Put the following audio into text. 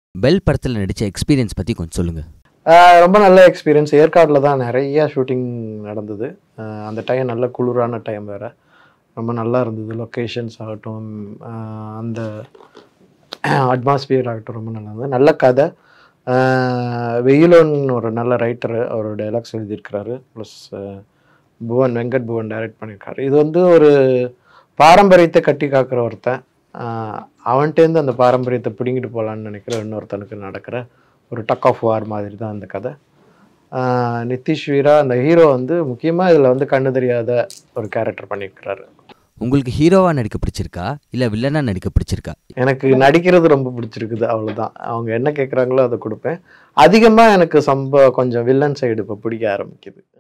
bell படத்தில் நடித்த experience பற்றி கொஞ்சம் சொல்லுங்கள் ஆஹ் ரொம்ப நல்ல எக்ஸ்பீரியன்ஸ் ஏற்காட்டில் தான் நிறைய ஷூட்டிங் நடந்தது ஆஹ் அந்த டைம் நல்ல குளிரான டைம் வேறு ரொம்ப நல்லா இருந்தது லொக்கேஷன்ஸ் ஆகட்டும் ஆஹ் அந்த அட்மாஸ்பியர் ஆகட்டும் ரொம்ப நல்லா இருந்தது நல்ல கதை ஆஹ் வெயிலோன்னு ஒரு நல்ல ரைட்டர் அவர் டைலாக்ஸ் எழுதியிருக்கிறாரு ப்ளஸ் புவன் வெங்கட் புவன் டைரக்ட் பண்ணியிருக்காரு இது வந்து ஒரு பாரம்பரியத்தை கட்டி காக்கிற ஒருத்தன் ஆஹ் அவன்கிட்டேருந்து அந்த பாரம்பரியத்தை பிடுங்கிட்டு போகலான்னு நினைக்கிற இன்னொருத்தனுக்கு நடக்கிற ஒரு டக் ஆஃப் வார் மாதிரி தான் அந்த கதை ஆஹ் நிதிஷ் வீரா அந்த ஹீரோ வந்து முக்கியமாக இதில் வந்து கண்ணு தெரியாத ஒரு கேரக்டர் பண்ணியிருக்கிறாரு உங்களுக்கு ஹீரோவாக நடிக்க பிடிச்சிருக்கா இல்லை வில்லனாக நடிக்க பிடிச்சிருக்கா எனக்கு நடிக்கிறது ரொம்ப பிடிச்சிருக்குது அவ்வளவுதான் அவங்க என்ன கேட்குறாங்களோ அதை கொடுப்பேன் அதிகமாக எனக்கு சம்ப கொஞ்சம் வில்லன் சைடு இப்போ பிடிக்க ஆரம்பிக்குது